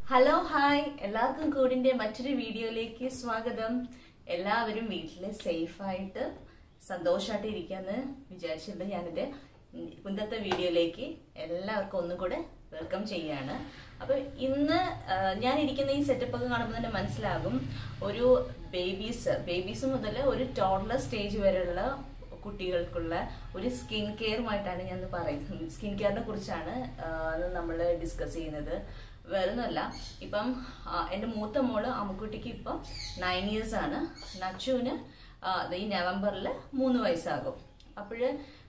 Hello hi എല്ലാവർക്കും കൂടിന്റെ മറ്റൊരു വീഡിയോയിലേക്ക് സ്വാഗതം എല്ലാവരും വീട്ടില് സേഫായിട്ട് സന്തോഷമായിട്ട് ഇരിക്കാന്ന് വിചാരിച്ചിട്ടുണ്ട് ഞാനിത് ഇന്നത്തെ വീഡിയോയിലേക്ക് എല്ലാവർക്കും ഒന്നും കൂടെ വെൽക്കം ചെയ്യാണ് അപ്പൊ ഇന്ന് ആ, ഞാൻ ഇരിക്കുന്ന ഈ സെറ്റപ്പ് ഒക്കെ കാണുമ്പോൾ തന്നെ മനസ്സിലാകും ഒരു ബേബീസ് ബേബീസ് മുതൽ ഒരു ടോഡ്ലർ സ്റ്റേജ് വരെയുള്ള കുട്ടികൾക്കുള്ള ഒരു സ്കിൻ കെയറുമായിട്ടാണ് ഞാൻ ഇന്ന് പറയുന്നത് സ്കിൻ കെയറിനെ കുറിച്ചാണ് നമ്മൾ ഡിസ്കസ് ചെയ്യുന്നത് വേറൊന്നുമല്ല ഇപ്പം ആ, എൻ്റെ മൂത്ത മോള് അമ്മുക്കുട്ടിക്ക് ഇപ്പം നയൻ ഇയേഴ്സ് ആണ് നച്ചുവിന് ആ, ദേ ഈ നവംബറിൽ മൂന്ന് വയസ്സാകും അപ്പോഴ്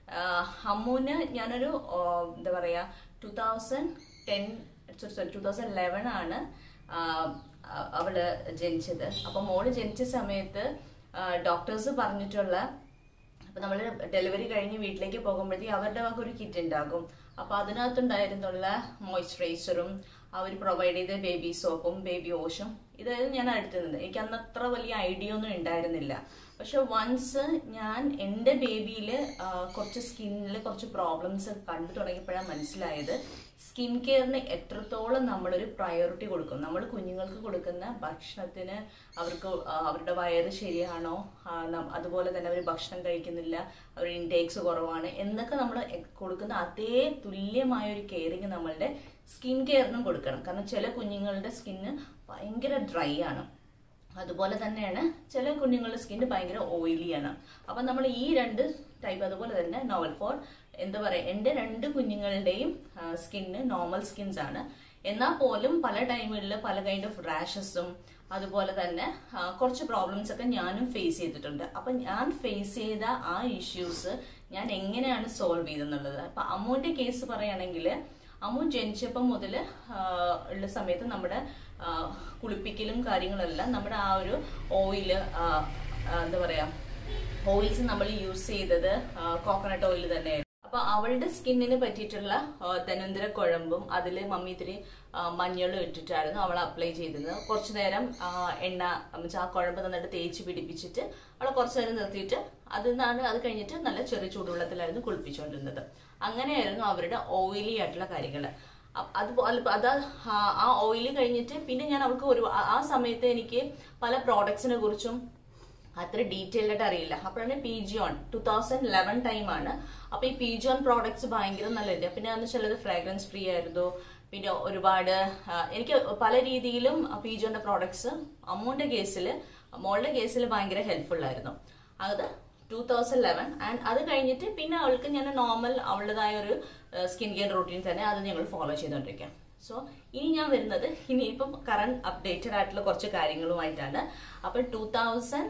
അമ്മൂന് ഞാനൊരു ആ, എന്താ പറയുക two thousand ten sorry two thousand eleven ആണ് ആ, അ- അവള് ജനിച്ചത് അപ്പൊ മോള് ജനിച്ച സമയത്ത് ഡോക്ടേഴ്സ് പറഞ്ഞിട്ടുള്ള അപ്പൊ നമ്മൾ ഡെലിവറി കഴിഞ്ഞ് വീട്ടിലേക്ക് പോകുമ്പോഴത്തേക്ക് അവരുടെ വക ഒരു കിറ്റ് ഉണ്ടാകും അപ്പൊ അതിനകത്തുണ്ടായിരുന്നുള്ള മോയ്സ്ചറൈസറും അവർ പ്രൊവൈഡ് ചെയ്ത ബേബി സോപ്പും ബേബി ഓഷും ഇതായിരുന്നു ഞാൻ എടുത്തിരുന്നത് എനിക്ക് അന്ന് അത്ര വലിയ ഐഡിയ ഒന്നും ഉണ്ടായിരുന്നില്ല പക്ഷെ വൺസ് ഞാൻ എൻ്റെ ബേബിയിൽ കുറച്ച് സ്കിന്നിൽ കുറച്ച് പ്രോബ്ലംസ് കണ്ടു തുടങ്ങിയപ്പോഴാണ് മനസ്സിലായത് സ്കിൻ കെയറിന് എത്രത്തോളം നമ്മളൊരു പ്രയോറിറ്റി കൊടുക്കും നമ്മൾ കുഞ്ഞുങ്ങൾക്ക് കൊടുക്കുന്ന ഭക്ഷണത്തിന് അവർക്ക് ആ, അവരുടെ വയറ് ശരിയാണോ ആ, നം- അതുപോലെ തന്നെ അവർ ഭക്ഷണം കഴിക്കുന്നില്ല അവർ ഇൻടേക്സ് കുറവാണ് എന്നൊക്കെ നമ്മൾ കൊടുക്കുന്ന അതേ തുല്യമായ ഒരു കെയറിങ് നമ്മളുടെ സ്കിൻ കെയറിനും കൊടുക്കണം കാരണം ചില കുഞ്ഞുങ്ങളുടെ സ്കിന്ന് ഭയങ്കര ഡ്രൈ ആണ് അതുപോലെ തന്നെയാണ് ചില കുഞ്ഞുങ്ങളുടെ സ്കിന്ന് ഭയങ്കര ഓയിലിയാണ് അപ്പൊ നമ്മൾ ഈ രണ്ട് ടൈപ്പ് അതുപോലെ തന്നെ നോവൽ ഫോർ എന്താ പറയാ എൻ്റെ രണ്ട് കുഞ്ഞുങ്ങളുടെയും സ്കിന്ന് നോർമൽ സ്കിൻസ് ആണ് എന്നാൽ പോലും പല ടൈമുകളിൽ പല കൈൻഡ് ഓഫ് റാഷസും അതുപോലെ തന്നെ ആ, കുറച്ച് പ്രോബ്ലംസ് ഒക്കെ ഞാനും ഫേസ് ചെയ്തിട്ടുണ്ട് അപ്പൊ ഞാൻ ഫേസ് ചെയ്ത ആ ഇഷ്യൂസ് ഞാൻ എങ്ങനെയാണ് സോൾവ് ചെയ്തെന്നുള്ളത് അപ്പൊ അമ്മുവിന്റെ കേസ് പറയുകയാണെങ്കിൽ അമ്മു ജനിച്ചപ്പം മുതൽ ഉള്ള സമയത്ത് നമ്മുടെ ആ, കുളിപ്പിക്കലും കാര്യങ്ങളെല്ലാം നമ്മുടെ ആ ഒരു ഓയില് എന്താ പറയാ ഓയിൽസ് നമ്മൾ യൂസ് ചെയ്തത് കോക്കനട്ട് ഓയിൽ തന്നെയായിരുന്നു അപ്പൊ അവളുടെ സ്കിന്നിന് പറ്റിയിട്ടുള്ള ആ, ധന്വന്തര കുഴമ്പും അതിൽ മമ്മി ഇത്തിരി ആ, മഞ്ഞളും ഇട്ടിട്ടായിരുന്നു അവൾ അപ്ലൈ ചെയ്തത് കുറച്ചു നേരം ആ, എണ്ണ എന്നുവെച്ചാ ആ കുഴമ്പ് നന്നായിട്ട് തേച്ച് പിടിപ്പിച്ചിട്ട് അവളെ കുറച്ചു നേരം നിർത്തിയിട്ട് അതിൽ നിന്നാണ് അത് കഴിഞ്ഞിട്ട് നല്ല ചെറിയ ചൂടുവെള്ളത്തിലായിരുന്നു കുളിപ്പിച്ചുകൊണ്ടിരുന്നത് അങ്ങനെയായിരുന്നു അവരുടെ ഓയിലി ആയിട്ടുള്ള കാര്യങ്ങൾ അതുപോലെ അത് ആ- ആ ഓയിൽ കഴിഞ്ഞിട്ട് പിന്നെ ഞാൻ അവൾക്ക് ഒരു ആ- ആ സമയത്ത് എനിക്ക് പല പ്രോഡക്ട്സിനെ കുറിച്ചും അത്ര ഡീറ്റെയിൽഡ് ആയിട്ട് അറിയില്ല അപ്പോഴാണ് P G on two thousand eleven ടൈമാണ് അപ്പൊ ഈ പി ജി ഓൺ പ്രോഡക്ട്സ് ഭയങ്കര നല്ലത് പിന്നെ അന്ന് ചിലത് ഫ്രാഗ്രൻസ് ഫ്രീ ആയിരുന്നു പിന്നെ ഒരുപാട് ആ, എനിക്ക് പല രീതിയിലും പി ജി ഓന്റെ പ്രോഡക്ട്സ് അമ്മൂന്റെ കേസിൽ മോളുടെ കേസിൽ ഭയങ്കര ഹെൽപ്ഫുൾ ആയിരുന്നു അത് ടൂ തൗസൻഡ് ലെവൻ ആൻഡ് അത് കഴിഞ്ഞിട്ട് പിന്നെ അവൾക്ക് ഞാൻ നോർമൽ അവളുടേതായ ഒരു സ്കിൻ കെയർ റൂട്ടീൻ തന്നെ അത് ഞങ്ങൾ ഫോളോ ചെയ്തുകൊണ്ടിരിക്കാം സോ ഇനി ഞാൻ വരുന്നത് ഇനിയിപ്പം കറണ്ട് അപ്ഡേറ്റഡ് ആയിട്ടുള്ള കുറച്ച് കാര്യങ്ങളുമായിട്ടാണ് അപ്പൊ ടൂ തൗസൻഡ്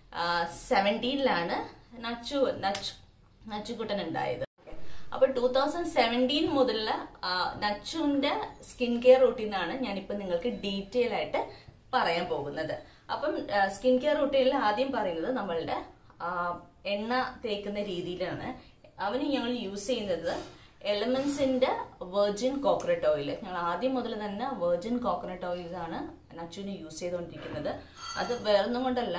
സെവൻറ്റീനിലാണ് നച്ചു നച്ചു നച്ചുകുട്ടൻ ഉണ്ടായത് അപ്പൊ ടൂ തൗസൻഡ് സെവൻറ്റീൻ മുതലുള്ള ആ, നച്ചുവിന്റെ സ്കിൻ കെയർ റൂട്ടീനാണ് ഞാനിപ്പോ നിങ്ങൾക്ക് ഡീറ്റെയിൽ ആയിട്ട് പറയാൻ പോകുന്നത് അപ്പം സ്കിൻ കെയർ റൂട്ടീനിൽ ആദ്യം പറയുന്നത് നമ്മളുടെ ആ, എണ്ണ തേക്കുന്ന രീതിയിലാണ് അവന് ഞങ്ങൾ യൂസ് ചെയ്യുന്നത് എലമെന്റ്സിന്റെ വെർജിൻ കോക്കനട്ട് ഓയിൽ ഞങ്ങൾ ആദ്യം മുതൽ തന്നെ വെർജിൻ കോക്കനട്ട് ഓയിൽ ആണ് നച്ചുവിന് യൂസ് ചെയ്തുകൊണ്ടിരിക്കുന്നത് അത് വേറൊന്നും കൊണ്ടല്ല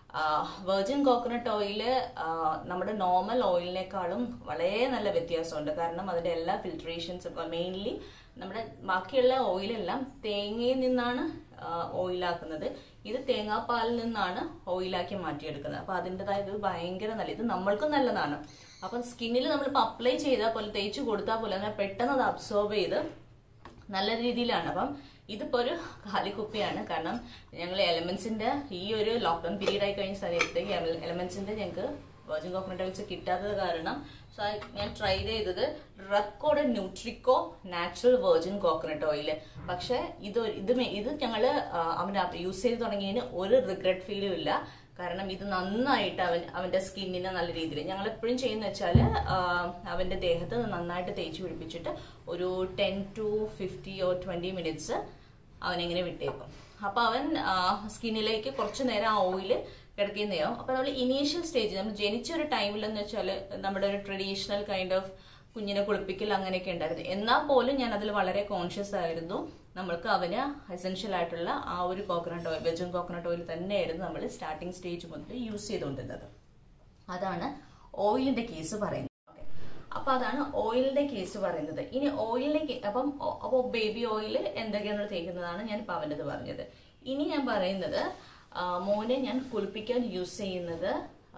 വെർജിൻ കോക്കനട്ട് ഓയില് നമ്മുടെ നോർമൽ ഓയിലിനേക്കാളും വളരെ നല്ല വ്യത്യാസമുണ്ട് കാരണം അതിന്റെ എല്ലാ ഫിൽട്രേഷൻസും മെയിൻലി നമ്മുടെ ബാക്കിയുള്ള ഓയിലെല്ലാം തേങ്ങയിൽ നിന്നാണ് ഓയിലാക്കുന്നത് ഇത് തേങ്ങാപ്പാലിൽ നിന്നാണ് ഓയിലാക്കി മാറ്റിയെടുക്കുന്നത് അപ്പൊ അതിൻ്റെതായ ഇത് ഭയങ്കര നല്ല ഇത് നമ്മൾക്കും നല്ലതാണ് അപ്പം സ്കിന്നിൽ നമ്മളിപ്പോൾ അപ്ലൈ ചെയ്താൽ പോലെ തേച്ച് കൊടുത്താൽ പോലെ അതിനെ പെട്ടെന്ന് അത് അബ്സോർബ് ചെയ്ത് നല്ല രീതിയിലാണ് അപ്പം ഇതിപ്പോ ഒരു കാലിക്കുപ്പിയാണ് കാരണം ഞങ്ങൾ എലമെന്റ്സിന്റെ ഈ ഒരു ലോക്ക്ഡൌൺ പീരീഡ് ആയി കഴിഞ്ഞ സമയത്തേക്ക് എലമെന്റ്സിന്റെ ഞങ്ങൾക്ക് വെർജിൻ കോക്കനട്ട് ഓയിൽസ് കിട്ടാത്തത് കാരണം സോ ഞാൻ ട്രൈ ചെയ്തത് record Nutrico natural virgin coconut oil പക്ഷെ ഇത് ഒരു- ഇത് മെ- ഇത് ഞങ്ങള് അവന് യൂസ് ചെയ്ത് തുടങ്ങിയതിന് ഒരു റിഗ്രറ്റ് ഫീലും ഇല്ല കാരണം ഇത് നന്നായിട്ട് അവൻ അവന്റെ സ്കിന്നിനെ നല്ല രീതിയിൽ ഞങ്ങൾ എപ്പോഴും ചെയ്യുന്ന വെച്ചാല് ആ, അവന്റെ ദേഹത്ത് നന്നായിട്ട് തേച്ച് പിടിപ്പിച്ചിട്ട് ഒരു ten to fifty or twenty minutes അവനിങ്ങനെ വിട്ടേക്കും അപ്പൊ അവൻ സ്കിന്നിലേക്ക് കുറച്ചു നേരം ആ ഓയില് കിടക്കുന്നതാവും അപ്പൊ നമ്മൾ ഇനീഷ്യൽ സ്റ്റേജ് നമ്മൾ ജനിച്ച ഒരു ടൈമിൽ എന്ന് വെച്ചാൽ നമ്മുടെ ഒരു ട്രഡീഷണൽ കൈൻഡ് ഓഫ് കുഞ്ഞിനെ കുളിപ്പിക്കൽ അങ്ങനെയൊക്കെ ഉണ്ടായിരുന്നു എന്നാൽ പോലും ഞാൻ അതിൽ വളരെ കോൺഷ്യസ് ആയിരുന്നു നമ്മൾക്ക് അവന് എസെൻഷ്യൽ ആയിട്ടുള്ള ആ ഒരു കോക്കനട്ട് ഓയിൽ വെജും കോക്കനട്ട് ഓയിൽ തന്നെയായിരുന്നു നമ്മൾ സ്റ്റാർട്ടിങ് സ്റ്റേജ് മുതൽ യൂസ് ചെയ്തുകൊണ്ടിരുന്നത് അതാണ് ഓയിലിന്റെ കേസ് പറയുന്നത് Okay. അപ്പൊ അതാണ് ഓയിലിന്റെ കേസ് പറയുന്നത് ഇനി ഓയിലിന്റെ കേ- അപ്പം ഒ- അപ്പൊ ബേബി ഓയിൽ എന്തൊക്കെയാണ് തേക്കുന്നതാണ് ഞാൻ ഇപ്പൊ അവൻ്റെത് പറഞ്ഞത് ഇനി ഞാൻ പറയുന്നത് ആ, മോനെ ഞാൻ കുളിപ്പിക്കാൻ യൂസ് ചെയ്യുന്നത്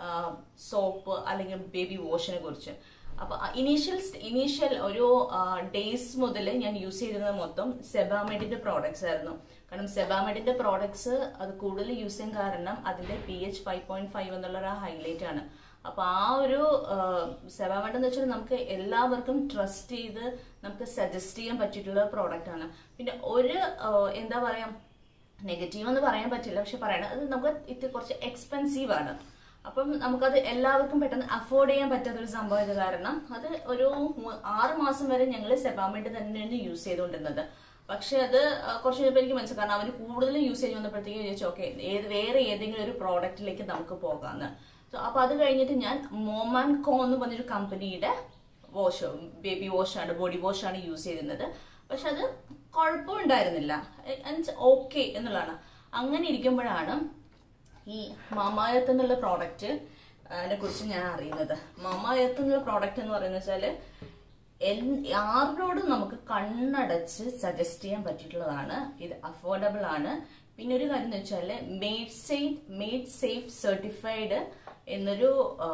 സോപ്പ് അല്ലെങ്കിൽ ബേബി വാഷിനെ കുറിച്ച് അപ്പൊ ഇനീഷ്യൽ ഇനീഷ്യൽ ഒരു ഡേയ്സ് മുതൽ ഞാൻ യൂസ് ചെയ്തിരുന്നത് മൊത്തം സെബാമെഡിന്റെ പ്രോഡക്ട്സ് ആയിരുന്നു കാരണം സെബാമെഡിന്റെ പ്രോഡക്ട്സ് അത് കൂടുതൽ യൂസ് ചെയ്യാൻ കാരണം അതിന്റെ P H five point five എന്നുള്ള ഒരു ഹൈലൈറ്റ് ആണ് അപ്പൊ ആ ഒരു സെബാമെഡ് എന്ന് വെച്ചാൽ നമുക്ക് എല്ലാവർക്കും ട്രസ്റ്റ് ചെയ്ത് നമുക്ക് സജസ്റ്റ് ചെയ്യാൻ പറ്റിയിട്ടുള്ള പ്രോഡക്റ്റ് ആണ് പിന്നെ ഒരു ആ, എന്താ പറയാ നെഗറ്റീവ് എന്ന് പറയാൻ പറ്റില്ല പക്ഷെ പറയണം അത് നമുക്ക് ഇത് കുറച്ച് എക്സ്പെൻസീവ് ആണ് അപ്പം നമുക്കത് എല്ലാവർക്കും പെട്ടെന്ന് അഫോർഡ് ചെയ്യാൻ പറ്റാത്ത ഒരു സംഭവം ഇത് കാരണം അത് ഒരു മൂ- ആറ് മാസം വരെ ഞങ്ങൾ സെബാമെഡ് തന്നെയാണ് യൂസ് ചെയ്തുകൊണ്ടിരുന്നത് പക്ഷെ അത് ആ, കുറച്ച് കഴിഞ്ഞപ്പോൾ എനിക്ക് മനസ്സിലായി കാരണം അവർ കൂടുതലും യൂസ് ചെയ്ത് വന്നപ്പോഴത്തേക്കും ചോദിച്ചു ഓക്കെ ഏത് വേറെ ഏതെങ്കിലും ഒരു പ്രോഡക്റ്റിലേക്ക് നമുക്ക് പോകാമെന്ന് സോ അപ്പൊ അത് കഴിഞ്ഞിട്ട് ഞാൻ മോമാൻ കോ എന്ന് പറഞ്ഞൊരു കമ്പനിയുടെ വാഷ് ബേബി വാഷാണ് ബോഡി വാഷാണ് യൂസ് ചെയ്തിരുന്നത് പക്ഷെ അത് കുഴപ്പമുണ്ടായിരുന്നില്ല ഓക്കെ എന്നുള്ളതാണ് അങ്ങനെ ഇരിക്കുമ്പോഴാണ് ഈ മാമായത്ത് എന്നുള്ള പ്രോഡക്റ്റ് അതിനെ കുറിച്ച് ഞാൻ അറിയുന്നത് മാമായത്ത് എന്നുള്ള പ്രോഡക്റ്റ് എന്ന് പറയുന്നത് വെച്ചാല് എൽ- ആരോടും നമുക്ക് കണ്ണടച്ച് സജസ്റ്റ് ചെയ്യാൻ പറ്റിയിട്ടുള്ളതാണ് ഇത് അഫോർഡബിൾ ആണ് പിന്നെ ഒരു കാര്യം എന്ന് വെച്ചാല് made safe made safe certified എന്നൊരു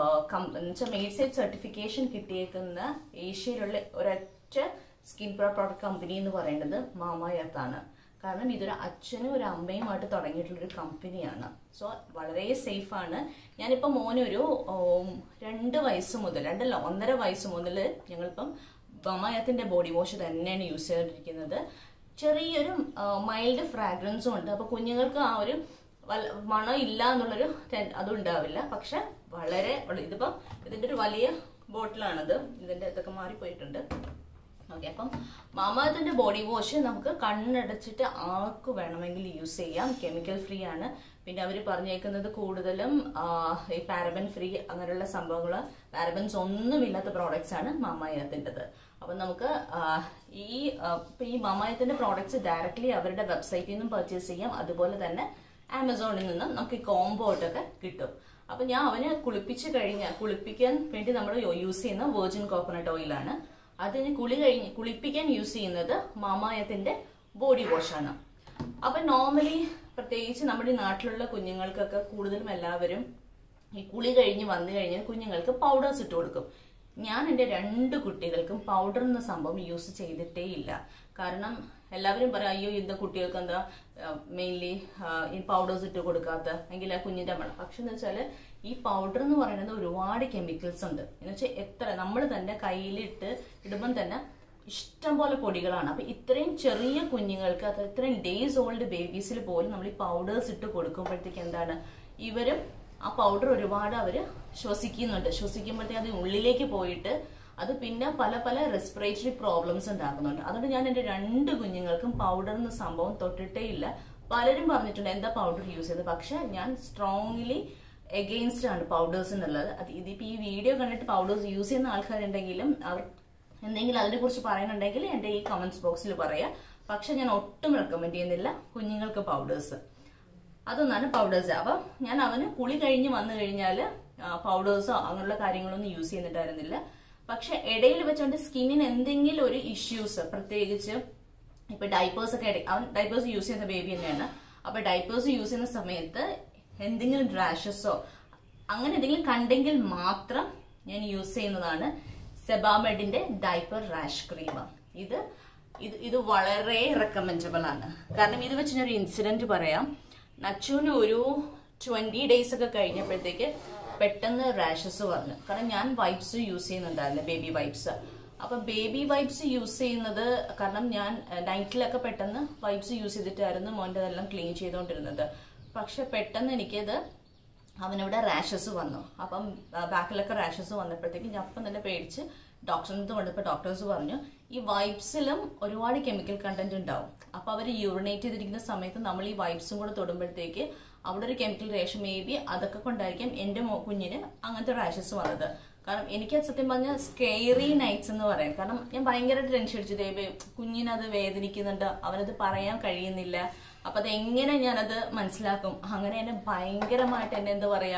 വെച്ചാൽ മെയ്ഡ് സേഫ് സർട്ടിഫിക്കേഷൻ കിട്ടിയേക്കുന്ന ഏഷ്യയിലുള്ള ഒരൊറ്റ സ്കിൻ പ്രോഡക്റ്റ് കമ്പനി എന്ന് പറയുന്നത് മാമായത്താണ് കാരണം ഇതൊരു അച്ഛനും ഒരു അമ്മയുമായിട്ട് തുടങ്ങിയിട്ടുള്ള ഒരു കമ്പനിയാണ് സോ വളരെ സേഫ് ആണ് ഞാനിപ്പോ മോനൊരു ഉം, രണ്ട് വയസ്സ് മുതൽ രണ്ടല്ല ഒന്നര വയസ്സ് മുതൽ ഞങ്ങളിപ്പം ബമായത്തിന്റെ ബോഡി വാഷ് തന്നെയാണ് യൂസ് ചെയ്തിരിക്കുന്നത് ചെറിയൊരു മൈൽഡ് ഫ്രാഗ്രൻസും ഉണ്ട് അപ്പൊ കുഞ്ഞുങ്ങൾക്ക് ആ ഒരു വല്ല- മണം ഇല്ല എന്നുള്ളൊരു ടെ- അതും ഉണ്ടാവില്ല പക്ഷെ വളരെ വളരെ- ഇതിപ്പം ഇതിന്റെ ഒരു വലിയ ബോട്ടിലാണത് ഇതിന്റെ ഇതൊക്കെ മാറിപ്പോയിട്ടുണ്ട് ഓക്കെ അപ്പം മാമാത്തിന്റെ ബോഡി വാഷ് നമുക്ക് കണ്ണടച്ചിട്ട് ആർക്ക് വേണമെങ്കിൽ യൂസ് ചെയ്യാം കെമിക്കൽ ഫ്രീ ആണ് പിന്നെ അവർ പറഞ്ഞേക്കുന്നത് കൂടുതലും ആ, ഈ പാരബൻ ഫ്രീ അങ്ങനെയുള്ള സംഭവങ്ങൾ പാരബൻസ് ഒന്നുമില്ലാത്ത പ്രോഡക്ട്സ് ആണ് മാമായത്തിൻ്റെത് അപ്പം നമുക്ക് ആ, ഈ ആ, ഇപ്പൊ ഈ മാമായത്തിന്റെ പ്രോഡക്ട്സ് ഡയറക്റ്റ്ലി അവരുടെ വെബ്സൈറ്റിൽ നിന്നും പർച്ചേസ് ചെയ്യാം അതുപോലെ തന്നെ ആമസോണിൽ നിന്നും നമുക്ക് ഈ കോംബോ ആയിട്ടൊക്കെ കിട്ടും അപ്പൊ ഞാൻ അവന് കുളിപ്പിച്ച് കഴിഞ്ഞാൽ കുളിപ്പിക്കാൻ വേണ്ടി നമ്മൾ യൂസ് ചെയ്യുന്ന വെർജിൻ കോക്കനട്ട് ഓയിലാണ് അതിന് കുളി കഴിഞ്ഞ് കുളിപ്പിക്കാൻ യൂസ് ചെയ്യുന്നത് മാമായത്തിന്റെ ബോഡി വാഷാണ് അപ്പൊ നോർമലി പ്രത്യേകിച്ച് നമ്മുടെ ഈ നാട്ടിലുള്ള കുഞ്ഞുങ്ങൾക്കൊക്കെ കൂടുതലും എല്ലാവരും ഈ കുളി കഴിഞ്ഞ് വന്നു കഴിഞ്ഞാൽ കുഞ്ഞുങ്ങൾക്ക് പൗഡേഴ്സ് ഇട്ട് കൊടുക്കും ഞാൻ എൻ്റെ രണ്ട് കുട്ടികൾക്കും പൗഡർ എന്ന സംഭവം യൂസ് ചെയ്തിട്ടേ ഇല്ല കാരണം എല്ലാവരും പറയും അയ്യോ ഇന്ന കുട്ടികൾക്ക് എന്താ മെയിൻലി ഈ പൗഡേഴ്സ് ഇട്ട് കൊടുക്കാത്ത എങ്കിൽ ആ കുഞ്ഞിന്റെ മണം പക്ഷെ എന്ന് വെച്ചാൽ ഈ പൗഡർ എന്ന് പറയുന്നത് ഒരുപാട് കെമിക്കൽസ് ഉണ്ട് എന്ന് വെച്ചാൽ എത്ര നമ്മൾ തന്നെ കയ്യിലിട്ട് ഇടുമ്പം തന്നെ ഇഷ്ടം പോലെ പൊടികളാണ് അപ്പൊ ഇത്രയും ചെറിയ കുഞ്ഞുങ്ങൾക്ക് അത് ഇത്രയും ഡേയ്സ് ഓൾഡ് ബേബീസിൽ പോലും നമ്മൾ ഈ പൗഡേഴ്സ് ഇട്ട് കൊടുക്കുമ്പോഴത്തേക്ക് എന്താണ് ഇവരും ആ പൗഡർ ഒരുപാട് അവര് ശ്വസിക്കുന്നുണ്ട് ശ്വസിക്കുമ്പോഴത്തേക്ക് അത് ഉള്ളിലേക്ക് പോയിട്ട് അത് പിന്നെ പല പല റെസ്പിറേറ്ററി പ്രോബ്ലംസ് ഉണ്ടാക്കുന്നുണ്ട് അതുകൊണ്ട് ഞാൻ എൻ്റെ രണ്ട് കുഞ്ഞുങ്ങൾക്കും പൗഡർ എന്ന സംഭവം തൊട്ടിട്ടേ ഇല്ല പലരും പറഞ്ഞിട്ടുണ്ട് എന്താ പൗഡർ യൂസ് ചെയ്തത് പക്ഷെ ഞാൻ സ്ട്രോങ്ലി എഗെയിൻസ്റ്റ് ആണ് പൗഡേഴ്സ് എന്നുള്ളത് അത് ഇതിപ്പോ ഈ വീഡിയോ കണ്ടിട്ട് പൗഡേഴ്സ് യൂസ് ചെയ്യുന്ന ആൾക്കാരുണ്ടെങ്കിലും അവർ എന്തെങ്കിലും അതിനെ കുറിച്ച് പറയാനുണ്ടെങ്കിൽ എൻ്റെ ഈ കമന്റ്സ് ബോക്സിൽ പറയാം പക്ഷെ ഞാൻ ഒട്ടും റെക്കമെൻഡ് ചെയ്യുന്നില്ല കുഞ്ഞുങ്ങൾക്ക് പൗഡേഴ്സ് അതൊന്നാണ് പൗഡേഴ്സ് അപ്പൊ ഞാൻ അവന് കുളി കഴിഞ്ഞ് വന്നു കഴിഞ്ഞാൽ പൗഡേഴ്സോ അങ്ങനെയുള്ള കാര്യങ്ങളൊന്നും യൂസ് ചെയ്യുന്നുണ്ടായിരുന്നില്ല പക്ഷെ ഇടയിൽ വെച്ചുകൊണ്ട് സ്കിന്നിന് എന്തെങ്കിലും ഒരു ഇഷ്യൂസ് പ്രത്യേകിച്ച് ഇപ്പൊ ഡൈപ്പേഴ്സ് ഒക്കെ ഇട- അവൻ ഡൈപ്പേഴ്സ് യൂസ് ചെയ്യുന്ന ബേബി തന്നെയാണ് അപ്പൊ ഡൈപ്പേഴ്സ് യൂസ് ചെയ്യുന്ന സമയത്ത് എന്തെങ്കിലും റാഷസോ അങ്ങനെ എന്തെങ്കിലും കണ്ടെങ്കിൽ മാത്രം ഞാൻ യൂസ് ചെയ്യുന്നതാണ് സെബാമെഡിന്റെ ഡൈപ്പർ റാഷ് ക്രീം ഇത് ഇത് ഇത് വളരെ റെക്കമെൻഡബിൾ ആണ് കാരണം ഇത് വെച്ച് ഞാൻ ഒരു ഇൻസിഡന്റ് പറയാം നച്ചുവിന് ഒരു ട്വന്റി ഡേയ്സ് ഒക്കെ കഴിഞ്ഞപ്പോഴത്തേക്ക് പെട്ടെന്ന് റാഷസ് വന്നു കാരണം ഞാൻ വൈപ്സ് യൂസ് ചെയ്യുന്നുണ്ടായിരുന്നു ബേബി വൈപ്സ് അപ്പൊ ബേബി വൈപ്സ് യൂസ് ചെയ്യുന്നത് കാരണം ഞാൻ നൈറ്റിലൊക്കെ പെട്ടെന്ന് വൈപ്സ് യൂസ് ചെയ്തിട്ടായിരുന്നു മോൻ്റെ അതെല്ലാം ക്ലീൻ ചെയ്തുകൊണ്ടിരുന്നത് പക്ഷെ പെട്ടെന്ന് എനിക്കത് അവനിവിടെ റാഷസ് വന്നു അപ്പം ബാക്കിലൊക്കെ റാഷസ് വന്നപ്പോഴത്തേക്കും ഞാൻ അപ്പം തന്നെ പേടിച്ച് ഡോക്ടറിൻ്റെ അടുത്ത് കൊണ്ടപ്പോൾ ഡോക്ടേഴ്സ് പറഞ്ഞു ഈ വൈപ്സിലും ഒരുപാട് കെമിക്കൽ കണ്ടന്റ് ഉണ്ടാവും അപ്പൊ അവർ യൂറിനേറ്റ് ചെയ്തിരിക്കുന്ന സമയത്ത് നമ്മൾ ഈ വൈപ്സും കൂടെ തൊടുമ്പോഴത്തേക്ക് അവിടെ ഒരു കെമിക്കൽ റേഷൻ മേ ബി അതൊക്കെ കൊണ്ടായിരിക്കും എൻ്റെ മോ- കുഞ്ഞിന് അങ്ങനത്തെ റാഷസ് വന്നത് കാരണം എനിക്ക് അത് സത്യം പറഞ്ഞാൽ സ്കെയറി നൈറ്റ്സ് എന്ന് പറയാം കാരണം ഞാൻ ഭയങ്കരമായിട്ട് ടെൻഷൻ അടിച്ചു ദൈവേ കുഞ്ഞിനത് വേദനിക്കുന്നുണ്ട് അവനത് പറയാൻ കഴിയുന്നില്ല അപ്പൊ അത് എങ്ങനെ ഞാനത് മനസ്സിലാക്കും അങ്ങനെ എന്നെ ഭയങ്കരമായിട്ട് എന്നെ എന്താ പറയാ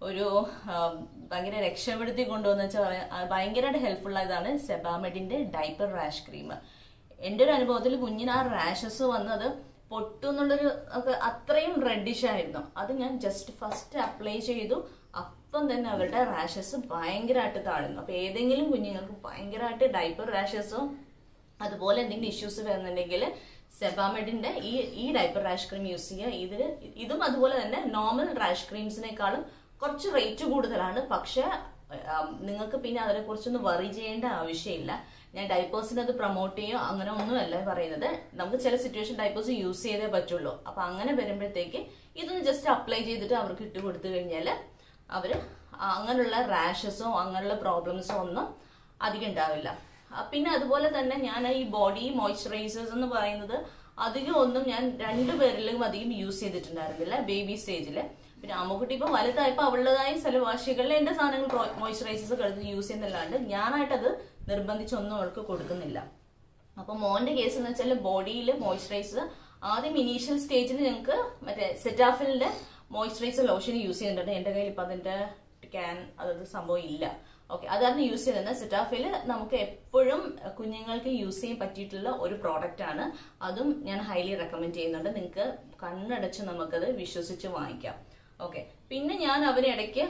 ഒരു ആ, ഭയങ്കര രക്ഷപ്പെടുത്തി കൊണ്ടുവന്ന് വെച്ചാൽ പറയാ- ആ, ഭയങ്കരമായിട്ട് ഹെൽപ്ഫുൾ ആയതാണ് സെബാമെഡിന്റെ ഡൈപ്പർ റാഷ് ക്രീം എൻ്റെ ഒരു അനുഭവത്തിൽ കുഞ്ഞിന് ആ റാഷസ് വന്നത് പൊട്ടുന്നുള്ളൊരു ഒക്കെ അത്രയും റെഡിഷ് ആയിരുന്നു അത് ഞാൻ ജസ്റ്റ് ഫസ്റ്റ് അപ്ലൈ ചെയ്തു അപ്പം തന്നെ അവരുടെ റാഷസ് ഭയങ്കരമായിട്ട് താഴുന്നു അപ്പൊ ഏതെങ്കിലും കുഞ്ഞുങ്ങൾക്ക് ഭയങ്കരമായിട്ട് ഡൈപ്പർ റാഷസോ അതുപോലെ എന്തെങ്കിലും ഇഷ്യൂസ് വരുന്നുണ്ടെങ്കിൽ സെബാമെഡിന്റെ ഈ ഈ ഡൈപ്പർ റാഷ് ക്രീം യൂസ് ചെയ്യുക ഇതിൽ ഇതും അതുപോലെ തന്നെ നോർമൽ റാഷ് ക്രീംസിനേക്കാളും കുറച്ച് റേറ്റ് കൂടുതലാണ് പക്ഷെ ആം, നിങ്ങൾക്ക് പിന്നെ അതിനെ കുറിച്ചൊന്നും വറി ചെയ്യേണ്ട ആവശ്യമില്ല ഞാൻ ഡൈപ്പേഴ്സിന് അത് പ്രൊമോട്ട് ചെയ്യോ അങ്ങനെ ഒന്നുമല്ല പറയുന്നത് നമുക്ക് ചില സിറ്റുവേഷൻ ഡൈപ്പേഴ്സ് യൂസ് ചെയ്തേ പറ്റുള്ളൂ അപ്പൊ അങ്ങനെ വരുമ്പോഴത്തേക്ക് ഇതൊന്ന് ജസ്റ്റ് അപ്ലൈ ചെയ്തിട്ട് അവർക്ക് ഇട്ട് കൊടുത്തു കഴിഞ്ഞാൽ അവര് അങ്ങനെയുള്ള റാഷസോ അങ്ങനെയുള്ള പ്രോബ്ലംസോ ഒന്നും അധികം ഉണ്ടാവില്ല ആ, പിന്നെ അതുപോലെ തന്നെ ഞാൻ ഈ ബോഡി മോയ്സ്ചറൈസേഴ്സ് എന്ന് പറയുന്നത് അധികം ഒന്നും ഞാൻ രണ്ടുപേരിലും അധികം യൂസ് ചെയ്തിട്ടുണ്ടായിരുന്നില്ല ബേബി സ്റ്റേജില് പിന്നെ അമ്മുക്കുട്ടി ഇപ്പൊ വലുതായപ്പോ അവളുടേതായ സ്ഥലവാസികളിൽ എന്റെ സാധനങ്ങൾ മോയ്സ്ചറൈസേഴ്സ് കടുത്ത് യൂസ് ചെയ്യുന്നല്ലാണ്ട് ഞാനായിട്ടത് നിർബന്ധിച്ചൊന്നും അവൾക്ക് കൊടുക്കുന്നില്ല അപ്പൊ മോന്റെ കേസ് എന്ന് വെച്ചാൽ ബോഡിയിൽ മോയ്സ്ചറൈസർ ആദ്യം ഇനീഷ്യൽ സ്റ്റേജിൽ ഞങ്ങൾക്ക് മറ്റേ സെറ്റാഫിലിന്റെ മോയ്സ്ചറൈസർ ലോഷൻ യൂസ് ചെയ്യുന്നുണ്ട് എന്റെ കയ്യിൽ ഇപ്പൊ അതിന്റെ ക്യാൻ അതൊരു സംഭവം ഇല്ല ഓക്കെ അതാണ് യൂസ് ചെയ്യുന്നത് സെറ്റാഫിൽ നമുക്ക് എപ്പോഴും കുഞ്ഞുങ്ങൾക്ക് യൂസ് ചെയ്യാൻ പറ്റിയിട്ടുള്ള ഒരു പ്രോഡക്റ്റ് ആണ് അതും ഞാൻ ഹൈലി റെക്കമെൻഡ് ചെയ്യുന്നുണ്ട് നിങ്ങൾക്ക് കണ്ണടച്ച് നമുക്കത് വിശ്വസിച്ച് വാങ്ങിക്കാം ഓക്കെ പിന്നെ ഞാൻ അവരിടയ്ക്ക്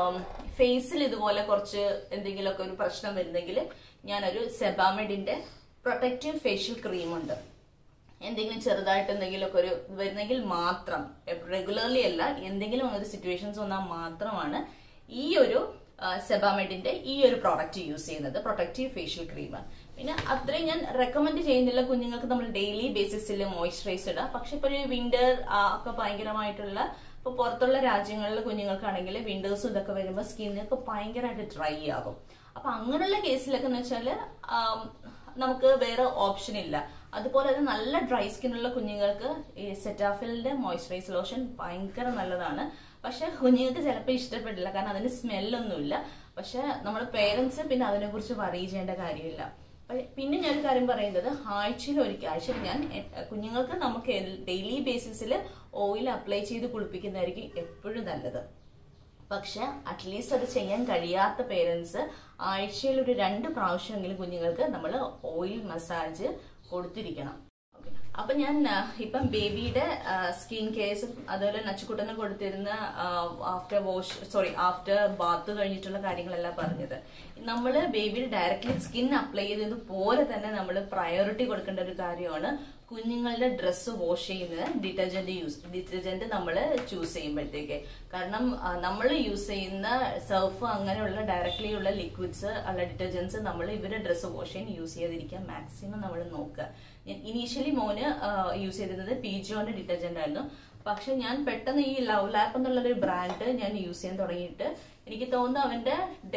ഫേസിൽ ഇതുപോലെ കുറച്ച് എന്തെങ്കിലുമൊക്കെ ഒരു പ്രശ്നം വരുന്നെങ്കിൽ ഞാനൊരു സെബാമെഡിന്റെ പ്രൊട്ടക്റ്റീവ് ഫേഷ്യൽ ക്രീം ഉണ്ട് എന്തെങ്കിലും ചെറുതായിട്ട് എന്തെങ്കിലുമൊക്കെ ഒരു വരുന്നെങ്കിൽ മാത്രം റെഗുലർലി അല്ല എന്തെങ്കിലും ഒരു സിറ്റുവേഷൻസ് വന്നാൽ മാത്രമാണ് ഈ ഒരു സെബാമെഡിന്റെ ഈ ഒരു പ്രോഡക്റ്റ് യൂസ് ചെയ്യുന്നത് പ്രൊട്ടക്റ്റീവ് ഫേഷ്യൽ ക്രീം പിന്നെ അത്രയും ഞാൻ റെക്കമെൻഡ് ചെയ്യുന്നില്ല കുഞ്ഞുങ്ങൾക്ക് നമ്മൾ ഡെയിലി ബേസിസിൽ മോയ്സ്ചറൈസ് ഇടാം പക്ഷെ ഇപ്പൊ ഒരു വിന്റർ ഒക്കെ ഭയങ്കരമായിട്ടുള്ള ഇപ്പൊ പുറത്തുള്ള രാജ്യങ്ങളിൽ കുഞ്ഞുങ്ങൾക്കാണെങ്കിൽ വിന്റേഴ്സും ഇതൊക്കെ വരുമ്പോൾ സ്കിന്നൊക്കെ ഭയങ്കരമായിട്ട് ഡ്രൈ ആകും അപ്പൊ അങ്ങനെയുള്ള കേസിലൊക്കെ എന്ന് വെച്ചാല് ആം, നമുക്ക് വേറെ ഓപ്ഷൻ ഇല്ല അതുപോലെ തന്നെ നല്ല ഡ്രൈ സ്കിന്നുള്ള കുഞ്ഞുങ്ങൾക്ക് ഈ സെറ്റാഫിലിന്റെ മോയ്സ്ചറൈസ് ലോഷൻ ഭയങ്കര നല്ലതാണ് പക്ഷെ കുഞ്ഞുങ്ങൾക്ക് ചിലപ്പോൾ ഇഷ്ടപ്പെട്ടില്ല കാരണം അതിന് സ്മെല്ലൊന്നുമില്ല പക്ഷെ നമ്മൾ പേരൻസ് പിന്നെ അതിനെക്കുറിച്ച് വറി ചെയ്യേണ്ട കാര്യമില്ല പ- പിന്നെ ഞാനൊരു കാര്യം പറയുന്നത് ആഴ്ചയിൽ ഒരിക്കൽ ആഴ്ചയിൽ ഞാൻ എ- കുഞ്ഞുങ്ങൾക്ക് നമുക്ക് ഡെയിലി ബേസിസിൽ ഓയിൽ അപ്ലൈ ചെയ്ത് കുളിപ്പിക്കുന്നതായിരിക്കും എപ്പോഴും നല്ലത് പക്ഷെ അറ്റ്ലീസ്റ്റ് അത് ചെയ്യാൻ കഴിയാത്ത പേരൻസ് ആഴ്ചയിൽ ഒരു രണ്ട് പ്രാവശ്യമെങ്കിലും കുഞ്ഞുങ്ങൾക്ക് നമ്മൾ ഓയിൽ മസാജ് കൊടുത്തിരിക്കണം Okay. അപ്പൊ ഞാൻ ആ, ഇപ്പം ബേബിയുടെ സ്കിൻ കെയർസും അതുപോലെ നച്ചുക്കുട്ടന് കൊടുത്തിരുന്ന after wash sorry after bath കഴിഞ്ഞിട്ടുള്ള കാര്യങ്ങളെല്ലാം പറഞ്ഞത് നമ്മൾ ബേബിയുടെ ഡയറക്റ്റ്ലി സ്കിൻ അപ്ലൈ ചെയ്തത് പോലെ തന്നെ നമ്മൾ പ്രയോറിറ്റി കൊടുക്കേണ്ട ഒരു കാര്യമാണ് കുഞ്ഞുങ്ങളുടെ ഡ്രസ്സ് വാഷ് ചെയ്യുന്ന ഡിറ്റർജന്റ് യൂസ് ഡിറ്റർജന്റ് നമ്മൾ ചൂസ് ചെയ്യുമ്പോഴത്തേക്ക് കാരണം നമ്മൾ യൂസ് ചെയ്യുന്ന സർഫ് അങ്ങനെയുള്ള ഡയറക്ട്ലി ഉള്ള ലിക്വിഡ്സ് ഉള്ള ഡിറ്റർജൻസ് നമ്മൾ ഇവരുടെ ഡ്രസ്സ് വാഷ് ചെയ്യാൻ യൂസ് ചെയ്യാതിരിക്കാൻ മാക്സിമം നമ്മൾ നോക്കുക ഞാൻ ഇനീഷ്യലി മോന് യൂസ് ചെയ്തിരുന്നത് പീജോന്റെ ഡിറ്റർജന്റ് ആയിരുന്നു പക്ഷെ ഞാൻ പെട്ടെന്ന് ഈ ലവ് ലാപ്പ് എന്നുള്ള ഒരു ബ്രാൻഡ് ഞാൻ യൂസ് ചെയ്യാൻ തുടങ്ങിയിട്ട് എനിക്ക് തോന്നുന്നു അവന്റെ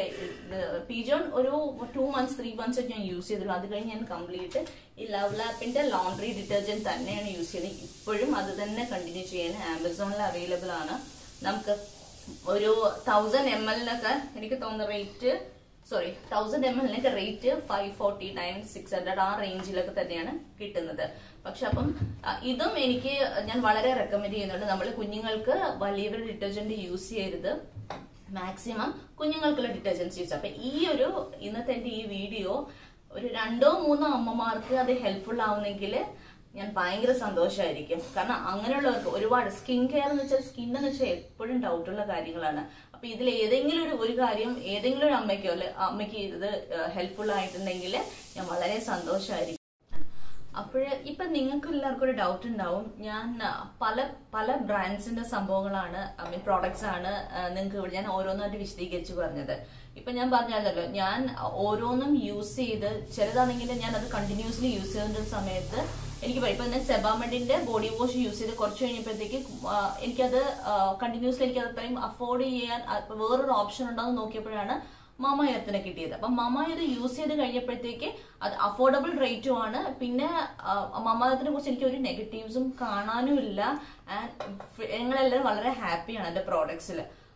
പീജോൺ ഒരു ടു മന്ത്സ് ത്രീ മന്ത്സ് ഞാൻ യൂസ് ചെയ്തുള്ളൂ അത് കഴിഞ്ഞ് ഞാൻ കംപ്ലീറ്റ് ഈ ലവ് ലാപ്പിന്റെ ലോണ്ടറി ഡിറ്റർജന്റ് തന്നെയാണ് യൂസ് ചെയ്യുന്നത് ഇപ്പോഴും അത് തന്നെ കണ്ടിന്യൂ ചെയ്യാൻ ആമസോണിൽ അവൈലബിൾ ആണ് നമുക്ക് ഒരു തൗസൻഡ് എം എല്ലിനൊക്കെ എനിക്ക് തോന്നുന്ന റേറ്റ് സോറി തൗസൻഡ് എം എല്ലിനൊക്കെ rate five forty nine six hundred ആ റേഞ്ചിലൊക്കെ തന്നെയാണ് കിട്ടുന്നത് പക്ഷെ അപ്പം ആ, ഇതും എനിക്ക് ഞാൻ വളരെ റെക്കമെൻഡ് ചെയ്യുന്നുണ്ട് നമ്മൾ കുഞ്ഞുങ്ങൾക്ക് വലിയവരുടെ ഡിറ്റർജന്റ് യൂസ് ചെയ്യരുത് മാക്സിമം കുഞ്ഞുങ്ങൾക്കുള്ള ഡിറ്റർജൻസ് യൂസ് അപ്പൊ ഈ ഒരു ഇന്നത്തെ എന്റെ ഈ വീഡിയോ ഒരു രണ്ടോ മൂന്നോ അമ്മമാർക്ക് അത് ഹെൽപ്ഫുൾ ആവുന്നെങ്കിൽ ഞാൻ ഭയങ്കര സന്തോഷമായിരിക്കും കാരണം അങ്ങനെയുള്ളവർക്ക് ഒരുപാട് സ്കിൻ കെയർ എന്ന് വെച്ചാൽ സ്കിൻ എന്ന് വെച്ചാൽ എപ്പോഴും ഡൗട്ടുള്ള കാര്യങ്ങളാണ് അപ്പൊ ഇതിൽ ഏതെങ്കിലും ഒരു ഒരു കാര്യം ഏതെങ്കിലും ഒരു അമ്മയ്ക്കോ അല്ലെ അമ്മയ്ക്ക് ഇത് ഹെൽപ്ഫുൾ ആയിട്ടുണ്ടെങ്കിൽ ഞാൻ വളരെ സന്തോഷമായിരിക്കും അപ്പോഴ് ഇപ്പൊ നിങ്ങൾക്ക് എല്ലാവർക്കും ഒരു ഡൗട്ട് ഉണ്ടാവും ഞാൻ ആ, പല പല ബ്രാൻഡ്സിന്റെ സംഭവങ്ങളാണ് ഐ മീൻ പ്രോഡക്ട്സ് ആണ് നിങ്ങൾക്ക് ഇവിടെ ഞാൻ ഓരോന്നായിട്ട് വിശദീകരിച്ച് പറഞ്ഞത് ഇപ്പൊ ഞാൻ പറഞ്ഞല്ലോ ഞാൻ ഓരോന്നും യൂസ് ചെയ്ത് ചിലതാണെങ്കിൽ ഞാൻ അത് കണ്ടിന്യൂസ്ലി യൂസ് ചെയ്യുന്ന സമയത്ത് എനിക്ക് പറയും. ഇപ്പൊ ഞാൻ സെബാമെഡിന്റെ ബോഡി വാഷ് യൂസ് ചെയ്ത് കുറച്ച് കഴിഞ്ഞപ്പോഴത്തേക്ക് ആ, എനിക്കത് കണ്ടിന്യൂസ്ലി എനിക്ക് അത് അത്രയും അഫോർഡ് ചെയ്യാൻ ആ, ഇപ്പൊ വേറൊരു ഓപ്ഷൻ ഉണ്ടോന്ന് നോക്കിയപ്പോഴാണ് മമയത്തിന് കിട്ടിയത് അപ്പൊ മമയത് യൂസ് ചെയ്ത് കഴിഞ്ഞപ്പോഴത്തേക്ക് അത് അഫോർഡബിൾ റേറ്റും ആണ് പിന്നെ മമയത്തിനെ കുറിച്ച് എനിക്ക് ഒരു നെഗറ്റീവ്സും കാണാനും ഇല്ല ആൻഡ് ഞങ്ങളെല്ലാവരും വളരെ ഹാപ്പിയാണ് എന്റെ പ്രോഡക്ട്സിൽ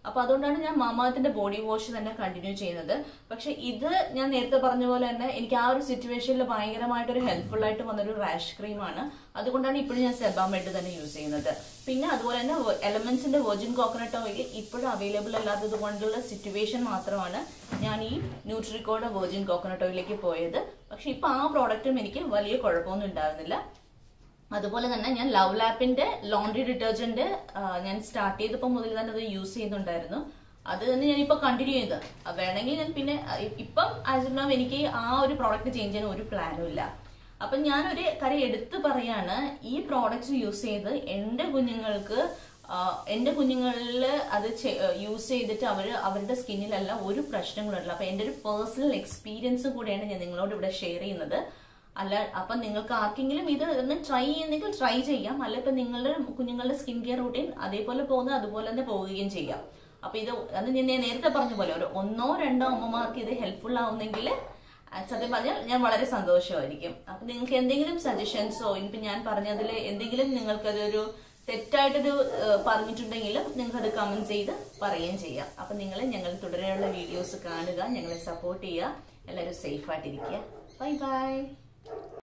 അപ്പൊ അതുകൊണ്ടാണ് ഞാൻ മാമാത്തിന്റെ ബോഡി വാഷ് തന്നെ കണ്ടിന്യൂ ചെയ്യുന്നത് പക്ഷെ ഇത് ഞാൻ നേരത്തെ പറഞ്ഞ പോലെ തന്നെ എനിക്ക് ആ ഒരു സിറ്റുവേഷനിൽ ഭയങ്കരമായിട്ടൊരു ഹെൽപ്ഫുൾ ആയിട്ട് വന്നൊരു റാഷ് ക്രീമാണ് അതുകൊണ്ടാണ് ഇപ്പോഴും ഞാൻ സെബാമെഡ് തന്നെ യൂസ് ചെയ്യുന്നത് പിന്നെ അതുപോലെ തന്നെ എലമെന്റ്സിന്റെ വെർജിൻ കോക്കനട്ട് ഓയിൽ ഇപ്പോഴും അവൈലബിൾ അല്ലാത്തത് കൊണ്ടുള്ള സിറ്റുവേഷൻ മാത്രമാണ് ഞാൻ ഈ ന്യൂട്രിക്കോയുടെ വെർജിൻ കോക്കനട്ട് ഓയിലേക്ക് പോയത് പക്ഷെ ഇപ്പൊ ആ പ്രോഡക്റ്റും എനിക്ക് വലിയ കുഴപ്പമൊന്നും ഉണ്ടായിരുന്നില്ല അതുപോലെ തന്നെ ഞാൻ ലവ് ലാപ്പിന്റെ ലോണ്ടറി ഡിറ്റർജന്റ് ഞാൻ സ്റ്റാർട്ട് ചെയ്തപ്പോൾ മുതൽ തന്നെ അത് യൂസ് ചെയ്യുന്നുണ്ടായിരുന്നു അത് തന്നെ ഞാനിപ്പോ കണ്ടിന്യൂ ചെയ്ത് ആ, വേണമെങ്കിൽ ഞാൻ പിന്നെ ആ, ഇ- ഇപ്പം ആസ് ഓഫ് നൗ എനിക്ക് ആ ഒരു പ്രോഡക്റ്റ് ചേഞ്ച് ചെയ്യാൻ ഒരു പ്ലാനും ഇല്ല അപ്പൊ ഞാനൊരു കാര്യം എടുത്തു പറയാണ് ഈ പ്രോഡക്റ്റ്സ് യൂസ് ചെയ്ത് എന്റെ കുഞ്ഞുങ്ങൾക്ക് ആ, എന്റെ കുഞ്ഞുങ്ങളിൽ അത് യൂസ് ചെയ്തിട്ട് അവർ അവരുടെ സ്കിന്നിലെല്ലാം ഒരു പ്രശ്നങ്ങളുണ്ടല്ലോ അപ്പൊ എന്റെ ഒരു പേഴ്സണൽ എക്സ്പീരിയൻസ് കൂടെയാണ് ഞാൻ നിങ്ങളോട് ഇവിടെ ഷെയർ ചെയ്യുന്നത് അല്ല അപ്പൊ നിങ്ങൾക്ക് ആർക്കെങ്കിലും ഇത് ഒന്ന് ട്രൈ ചെയ്യുന്നെങ്കിൽ ട്രൈ ചെയ്യാം അല്ല ഇപ്പൊ നിങ്ങളുടെ കുഞ്ഞുങ്ങളുടെ സ്കിൻ കെയർ റൂട്ടീൻ അതേപോലെ പോകുന്നത് അതുപോലെ തന്നെ പോവുകയും ചെയ്യാം അപ്പൊ ഇത് അത് ഞാൻ നേരത്തെ പറഞ്ഞ പോലെ ഒരു ഒന്നോ രണ്ടോ അമ്മമാർക്ക് ഇത് ഹെൽപ്ഫുൾ ആവുന്നെങ്കിൽ ആ, സത്യം പറഞ്ഞാൽ ഞാൻ വളരെ സന്തോഷമായിരിക്കും അപ്പൊ നിങ്ങൾക്ക് എന്തെങ്കിലും സജഷൻസോ ഇനിയിപ്പോ ഞാൻ പറഞ്ഞതിൽ എന്തെങ്കിലും നിങ്ങൾക്കതൊരു തെറ്റായിട്ടൊരു ഏഹ്, പറഞ്ഞിട്ടുണ്ടെങ്കിലും നിങ്ങൾക്ക് അത് കമന്റ് ചെയ്ത് പറയുകയും ചെയ്യാം അപ്പൊ നിങ്ങൾ ഞങ്ങൾ തുടരെയുള്ള വീഡിയോസ് കാണുക ഞങ്ങളെ സപ്പോർട്ട് ചെയ്യുക എല്ലാവരും സേഫ് ആയിട്ടിരിക്കുക ബൈ ബൈ